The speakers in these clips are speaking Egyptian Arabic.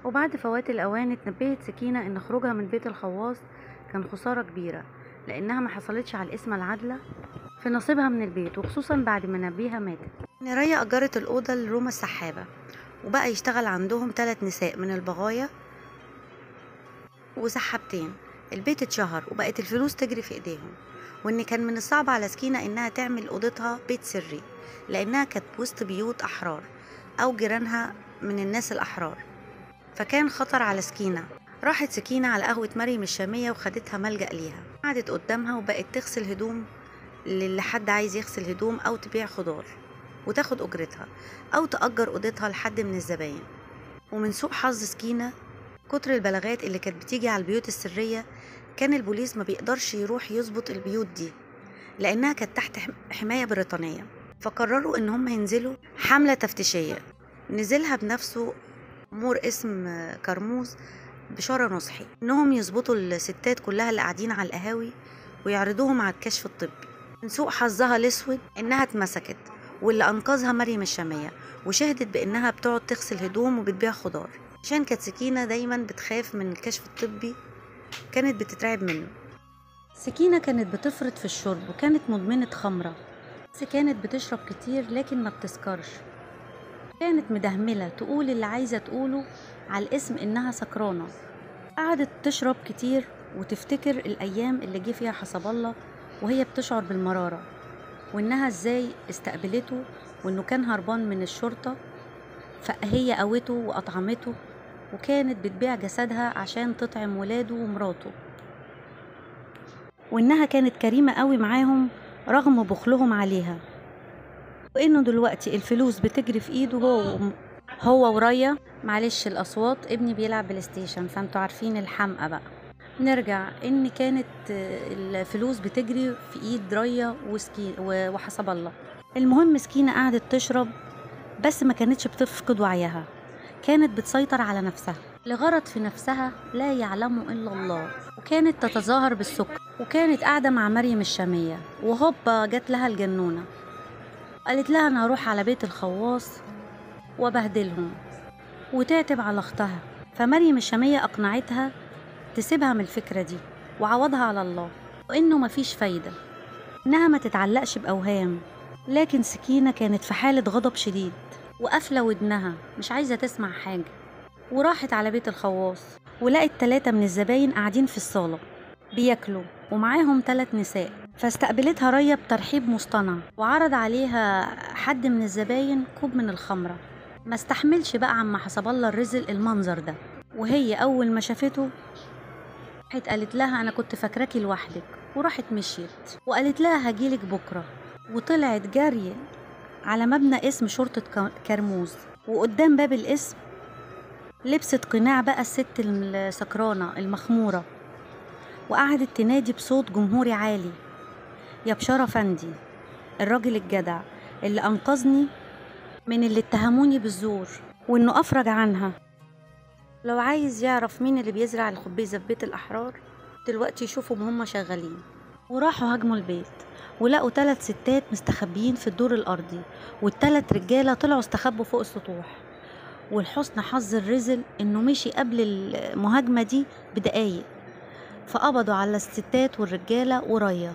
وبعد فوات الأوان اتنبهت سكينة إن خروجها من بيت الخواص كان خسارة كبيرة لأنها ما حصلتش على القسمة العادلة في نصيبها من البيت وخصوصا بعد ما نبيها ماتت نريا أجرت الأوضة لروما السحابة وبقى يشتغل عندهم ثلاث نساء من البغايا وسحابتين البيت اتشهر وبقت الفلوس تجري في ايديهم وان كان من الصعب على سكينة انها تعمل اوضتها بيت سري لانها كانت وسط بيوت احرار او جيرانها من الناس الاحرار فكان خطر على سكينة راحت سكينة على قهوة مريم الشامية وخدتها ملجأ ليها قعدت قدامها وبقت تغسل هدوم للي حد عايز يغسل هدوم أو تبيع خضار وتاخد أجرتها أو تأجر أوضتها لحد من الزباين ومن سوء حظ سكينة كتر البلاغات اللي كانت بتيجي على البيوت السرية كان البوليس ما بيقدرش يروح يظبط البيوت دي لأنها كانت تحت حم- حماية بريطانية فقرروا إن هم ينزلوا حملة تفتيشية نزلها بنفسه مور اسم كرموز بشارة نصحي إنهم يظبطوا الستات كلها اللي قاعدين على القهاوي ويعرضوهم على الكشف الطبي من سوء حظها الأسود إنها اتمسكت واللي أنقذها مريم الشامية وشهدت بإنها بتقعد تغسل هدوم وبتبيع خضار عشان كانت سكينة دايما بتخاف من الكشف الطبي كانت بتترعب منه سكينة كانت بتفرط في الشرب وكانت مدمنة خمرة بس كانت بتشرب كتير لكن ما بتسكرش كانت مدهملة تقول اللي عايزة تقوله على الاسم إنها سكرانة قعدت تشرب كتير وتفتكر الأيام اللي جه فيها حسب الله وهي بتشعر بالمرارة وإنها إزاي استقبلته وإنه كان هربان من الشرطة فهي قوته وأطعمته وكانت بتبيع جسدها عشان تطعم ولاده ومراته وإنها كانت كريمة قوي معاهم رغم بخلهم عليها وإنه دلوقتي الفلوس بتجري في إيده هو هو وريا معلش الأصوات ابني بيلعب بلاي ستيشن فانتوا عارفين الحمقى بقى نرجع إن كانت الفلوس بتجري في إيد ريا وسكين وحسب الله المهم سكينة قعدت تشرب بس ما كانتش بتفقد وعيها كانت بتسيطر على نفسها لغرض في نفسها لا يعلمه إلا الله وكانت تتظاهر بالسكر وكانت قاعدة مع مريم الشامية وهوبا جت لها الجنونة قالت لها أنا هروح على بيت الخواص وبهدلهم وتعتب على أختها فمريم الشامية أقنعتها تسيبها من الفكرة دي وعوضها على الله وإنه مفيش فايدة إنها ما تتعلقش بأوهام لكن سكينة كانت في حالة غضب شديد وقافلة ودنها مش عايزة تسمع حاجة وراحت على بيت الخواص ولقت تلاتة من الزباين قاعدين في الصالة بياكلوا ومعاهم تلات نساء فاستقبلتها ريا بترحيب مصطنع وعرض عليها حد من الزباين كوب من الخمرة ما استحملش بقى عما حسب الله الرزق المنظر ده وهي أول ما شافته راحت قالت لها أنا كنت فاكراكي لوحدك وراحت مشيت وقالت لها هجيلك بكرة وطلعت جري على مبنى اسم شرطة كرموز وقدام باب الاسم لبست قناع بقى الست السكرانة المخمورة وقعدت تنادي بصوت جمهوري عالي يا بشارة فندي الراجل الجدع اللي أنقذني من اللي اتهموني بالزور وإنه أفرج عنها لو عايز يعرف مين اللي بيزرع الخبيزة في بيت الأحرار دلوقتي يشوفهم هما شغالين وراحوا هاجموا البيت ولقوا ثلاث ستات مستخبيين في الدور الأرضي والتلات رجالة طلعوا استخبوا فوق السطوح والحسن حظ الرزل إنه مشي قبل المهاجمة دي بدقايق فقبضوا على الستات والرجالة وريا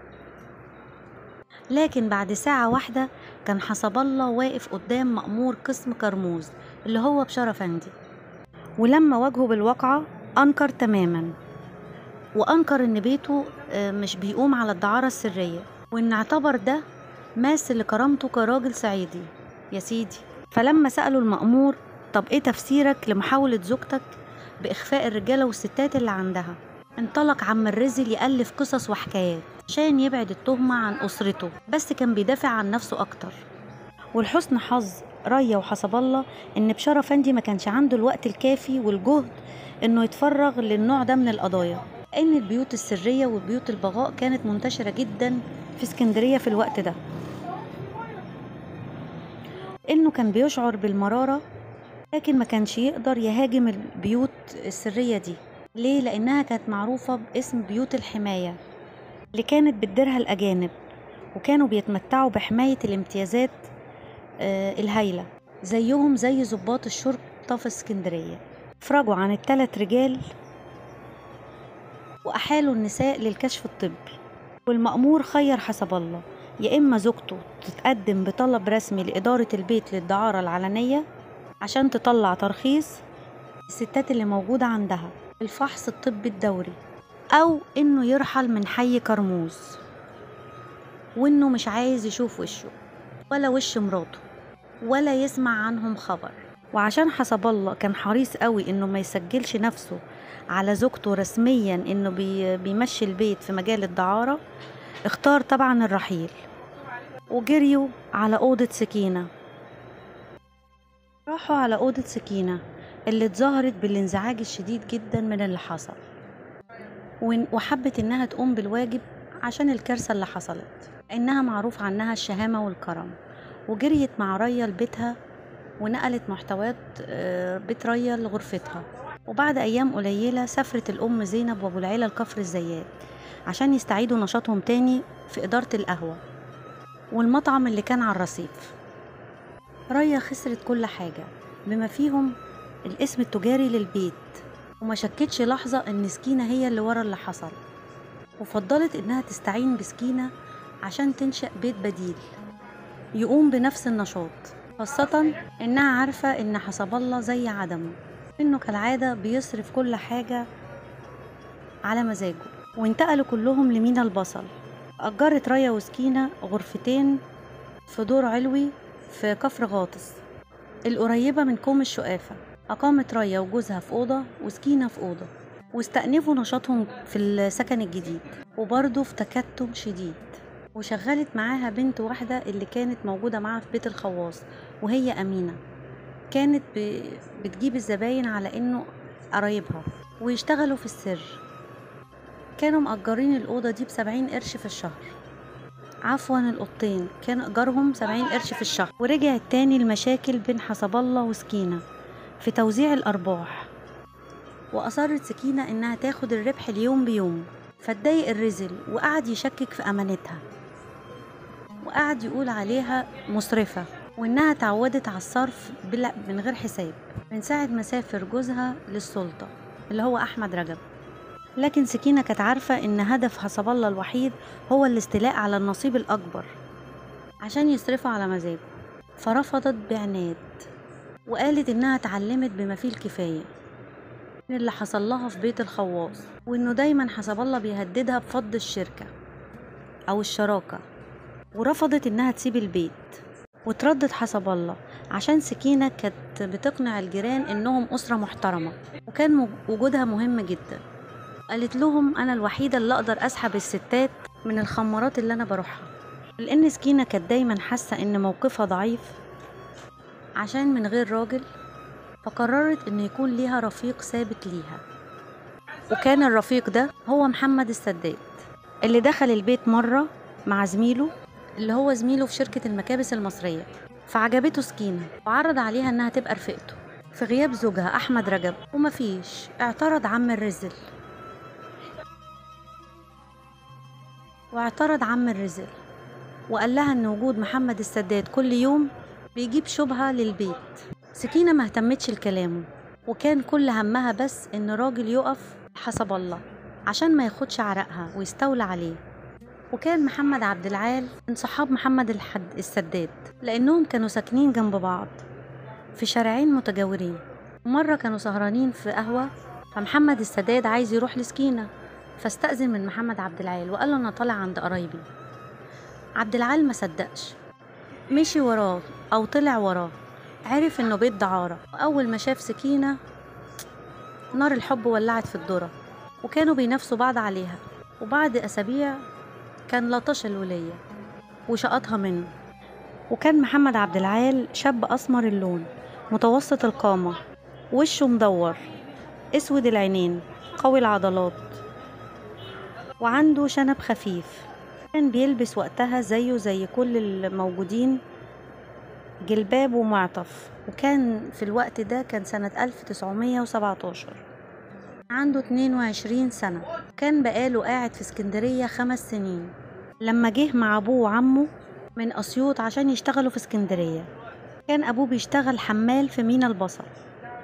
لكن بعد ساعة واحدة كان حسب الله واقف قدام مأمور قسم كرموز اللي هو بشارة فندي ولما واجهه بالواقعة أنكر تماما وأنكر إن بيته مش بيقوم على الدعارة السرية وإن اعتبر ده ماس لكرامته كراجل صعيدي يا سيدي فلما سألوا المأمور طب إيه تفسيرك لمحاولة زوجتك بإخفاء الرجالة والستات اللي عندها انطلق عم الرزل يألف قصص وحكايات عشان يبعد التهمة عن أسرته بس كان بيدافع عن نفسه أكتر والحسن حظ ريا وحسب الله إن بشارة فندي ما كانش عنده الوقت الكافي والجهد إنه يتفرغ للنوع ده من القضايا إن البيوت السرية وبيوت البغاء كانت منتشرة جدا في اسكندرية في الوقت ده إنه كان بيشعر بالمرارة لكن ما كانش يقدر يهاجم البيوت السرية دي ليه؟ لأنها كانت معروفة باسم بيوت الحماية اللي كانت بتديرها الأجانب وكانوا بيتمتعوا بحماية الامتيازات آه الهايلة زيهم زي ضباط الشرطة في اسكندرية افرجوا عن الثلاث رجال وأحالوا النساء للكشف الطبي والمأمور خير حسب الله يا إما زوجته تتقدم بطلب رسمي لإدارة البيت للدعارة العلنية عشان تطلع ترخيص الستات اللي موجودة عندها الفحص الطبي الدوري أو إنه يرحل من حي كرموز وإنه مش عايز يشوف وشه ولا وش مراته ولا يسمع عنهم خبر وعشان حسب الله كان حريص قوي إنه ما يسجلش نفسه على زوجته رسميا إنه بي بيمشي البيت في مجال الدعارة اختار طبعا الرحيل وجريوا على أوضة سكينة راحوا على أوضة سكينة اللي اتظاهرت بالانزعاج الشديد جدا من اللي حصل وحبت إنها تقوم بالواجب عشان الكارثة اللي حصلت إنها معروف عنها الشهامة والكرم وجريت مع ريا لبيتها ونقلت محتويات آه، بيت ريا لغرفتها وبعد أيام قليلة سافرت الأم زينب وأبو العيلة لكفر الزيات عشان يستعيدوا نشاطهم تاني في إدارة القهوة والمطعم اللي كان على الرصيف ريا خسرت كل حاجة بما فيهم الاسم التجاري للبيت وما شكتش لحظة إن سكينة هي اللي ورا اللي حصل وفضلت إنها تستعين بسكينة عشان تنشأ بيت بديل يقوم بنفس النشاط خاصة إنها عارفة إن حسب الله زي عدمه إنه كالعادة بيصرف كل حاجة على مزاجه وانتقلوا كلهم لمينا البصل أجرت ريا وسكينة غرفتين في دور علوي في كفر غاطس القريبة من كوم الشقافة أقامت ريا وجوزها في أوضة وسكينة في أوضة واستأنفوا نشاطهم في السكن الجديد وبرضه في تكتم شديد وشغلت معاها بنت واحدة اللي كانت موجودة معاها في بيت الخواص وهي أمينة كانت بتجيب الزباين على إنه قرايبها ويشتغلوا في السر كانوا مأجرين الأوضة دي بسبعين قرش في الشهر عفوا القطين كان إيجارهم سبعين قرش في الشهر ورجعت تاني المشاكل بين حسب الله وسكينة في توزيع الأرباح وأصرت سكينة إنها تاخد الربح اليوم بيوم فاتضايق الرزل وقعد يشكك في أمانتها وقعد يقول عليها مسرفة وإنها تعودت على الصرف من غير حساب من ساعة ما سافر جوزها للسلطة اللي هو أحمد رجب لكن سكينة كانت عارفة إن هدف حسب الله الوحيد هو الاستيلاء على النصيب الأكبر عشان يصرفه على مزاجه فرفضت بعناد وقالت إنها اتعلمت بما فيه الكفاية من اللي حصل لها في بيت الخواص وإنه دايما حسب الله بيهددها بفض الشركة أو الشراكة ورفضت إنها تسيب البيت وتردد حسب الله عشان سكينة كانت بتقنع الجيران إنهم أسرة محترمة وكان وجودها مهم جدا قالت لهم أنا الوحيدة اللي أقدر أسحب الستات من الخمارات اللي أنا بروحها لأن سكينة كانت دايما حاسة إن موقفها ضعيف عشان من غير راجل فقررت إن يكون ليها رفيق ثابت ليها وكان الرفيق ده هو محمد السداد اللي دخل البيت مرة مع زميله اللي هو زميله في شركة المكابس المصرية فعجبته سكينة وعرض عليها إنها تبقى رفيقته في غياب زوجها أحمد رجب ومفيش اعترض عم الرزل واعترض عم الرزل وقال لها ان وجود محمد السداد كل يوم بيجيب شبهة للبيت سكينة ما اهتمتش لكلامه وكان كل همها بس ان راجل يقف حسب الله عشان ما ياخدش عرقها ويستولى عليه وكان محمد عبد العال من صحاب محمد الحد السداد لانهم كانوا ساكنين جنب بعض في شارعين متجاورين مرة كانوا سهرانين في قهوة فمحمد السداد عايز يروح لسكينة فاستأذن من محمد عبد العال وقال له أنا طالع عند قرايبي عبد العال ما صدقش مشي وراه أو طلع وراه عرف إنه بيت دعارة وأول ما شاف سكينة نار الحب ولعت في الذرة وكانوا بينافسوا بعض عليها وبعد أسابيع كان لطش الولية وشقطها منه وكان محمد عبد العال شاب أسمر اللون متوسط القامة وشه مدور اسود العينين قوي العضلات وعنده شنب خفيف كان بيلبس وقتها زيه زي كل الموجودين جلباب ومعطف وكان في الوقت ده كان سنة 1917 عنده 22 سنة كان بقاله قاعد في اسكندرية خمس سنين لما جه مع أبوه وعمه من أسيوط عشان يشتغلوا في اسكندرية كان أبوه بيشتغل حمال في مينا البصل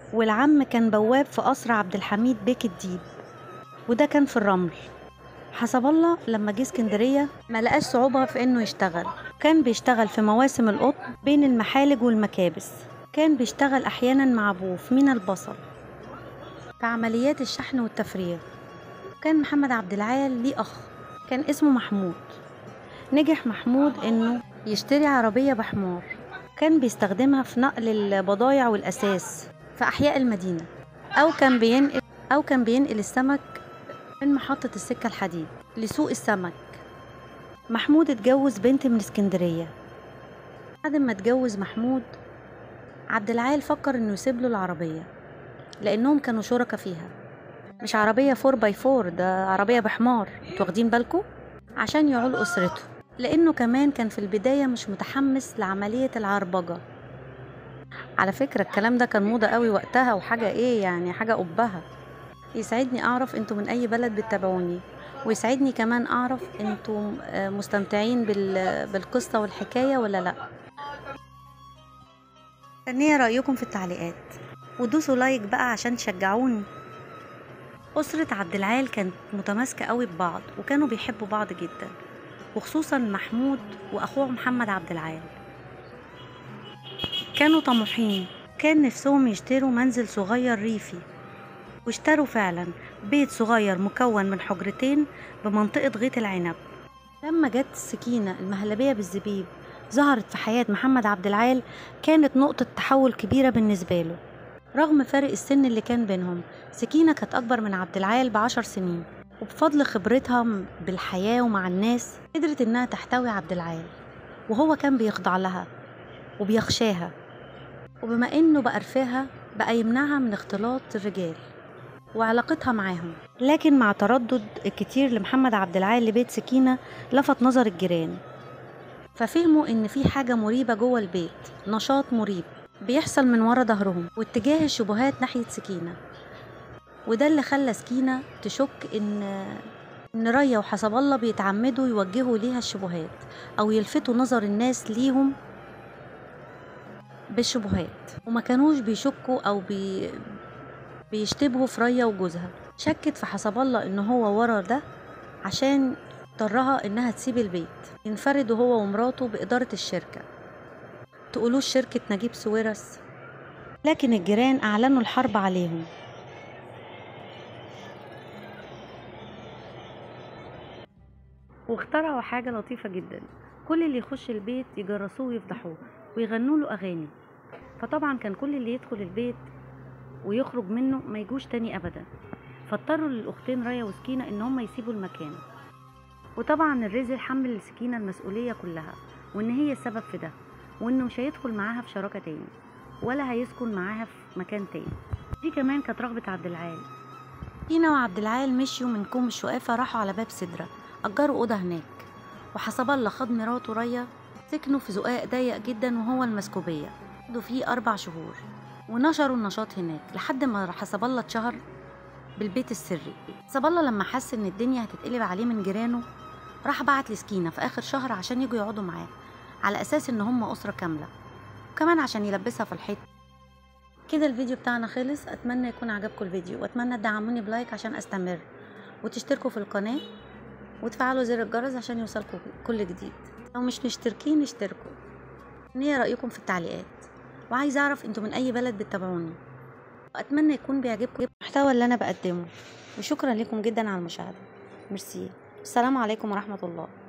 والعم كان بواب في قصر عبد الحميد بيك الديب وده كان في الرمل حسب الله لما جه اسكندرية ما لقاش صعوبة في انه يشتغل كان بيشتغل في مواسم القطن بين المحالج والمكابس كان بيشتغل احيانا مع ابوه في مينا البصل في عمليات الشحن والتفريغ كان محمد عبد العال ليه اخ كان اسمه محمود نجح محمود انه يشتري عربية بحمار كان بيستخدمها في نقل البضايع والاساس في احياء المدينة او كان بينقل او كان بينقل السمك من محطة السكة الحديد لسوق السمك محمود اتجوز بنت من اسكندرية بعد ما اتجوز محمود عبد العال فكر انه يسيب له العربية لانهم كانوا شركة فيها مش عربية فور باي فور ده عربية بحمار انتوا واخدين بالكم عشان يعول اسرته لانه كمان كان في البداية مش متحمس لعملية العربجة على فكرة الكلام ده كان موضة قوي وقتها وحاجة ايه يعني حاجة قبها يسعدني اعرف انتوا من اي بلد بتتابعوني ويسعدني كمان اعرف انتوا آه، مستمتعين بال- بالقصة والحكاية ولا لا مستنية رأيكم في التعليقات ودوسوا لايك بقى عشان تشجعوني أسرة عبد العال كانت متماسكة قوي ببعض وكانوا بيحبوا بعض جدا وخصوصا محمود وأخوه محمد عبد العال كانوا طموحين كان نفسهم يشتروا منزل صغير ريفي واشتروا فعلا بيت صغير مكون من حجرتين بمنطقة غيط العنب لما جت السكينة المهلبية بالزبيب ظهرت في حياة محمد عبد العال كانت نقطة تحول كبيرة بالنسبة له رغم فرق السن اللي كان بينهم سكينة كانت أكبر من عبد العال بعشر سنين وبفضل خبرتها م- بالحياة ومع الناس قدرت إنها تحتوي عبد العال وهو كان بيخضع لها وبيخشاها وبما إنه بقى رفاها بقى يمنعها من اختلاط الرجال وعلاقتها معاهم لكن مع تردد الكتير لمحمد عبد العال لبيت سكينة لفت نظر الجيران ففهموا ان في حاجة مريبة جوه البيت نشاط مريب بيحصل من ورا ظهرهم واتجاه الشبهات ناحية سكينة وده اللي خلى سكينة تشك ان ان ريا وحسب الله بيتعمدوا يوجهوا ليها الشبهات او يلفتوا نظر الناس ليهم بالشبهات وما كانوش بيشكوا او بي بيشتبهوا في ريا وجوزها شكت في حسب الله ان هو ورا ده عشان اضطرها انها تسيب البيت ينفردوا هو ومراته بإدارة الشركة تقولوش شركة نجيب سويرس لكن الجيران أعلنوا الحرب عليهم واخترعوا حاجة لطيفة جدا كل اللي يخش البيت يجرسوه ويفضحوه ويغنوا له أغاني فطبعا كان كل اللي يدخل البيت ويخرج منه ما يجوش تاني أبدا فاضطروا للأختين ريا وسكينة إن هم يسيبوا المكان وطبعا الرزل حمل السكينة المسؤولية كلها وإن هي السبب في ده وإنه مش هيدخل معاها في شراكة تاني ولا هيسكن معاها في مكان تاني دي كمان كانت رغبة عبد العال سكينة وعبد العال مشيوا من كوم الشقافة راحوا على باب سدرة أجروا أوضة هناك وحسب الله خد مراته ريا سكنوا في زقاق ضيق جدا وهو المسكوبية قعدوا فيه أربع شهور ونشروا النشاط هناك لحد ما حسب الله اتشهر بالبيت السري حسب الله لما حس ان الدنيا هتتقلب عليه من جيرانه راح بعت لسكينة في آخر شهر عشان يجوا يقعدوا معاه على أساس إن هم أسرة كاملة وكمان عشان يلبسها في الحيط كده الفيديو بتاعنا خلص أتمنى يكون عجبكم الفيديو وأتمنى تدعموني بلايك عشان أستمر وتشتركوا في القناة وتفعلوا زر الجرس عشان يوصلكم كل جديد لو مش مشتركين اشتركوا ايه رأيكم في التعليقات وعايز أعرف انتوا من أي بلد بتتابعوني وأتمنى يكون بيعجبكم المحتوى اللي أنا بقدمه وشكرا لكم جدا على المشاهدة ميرسي السلام عليكم ورحمة الله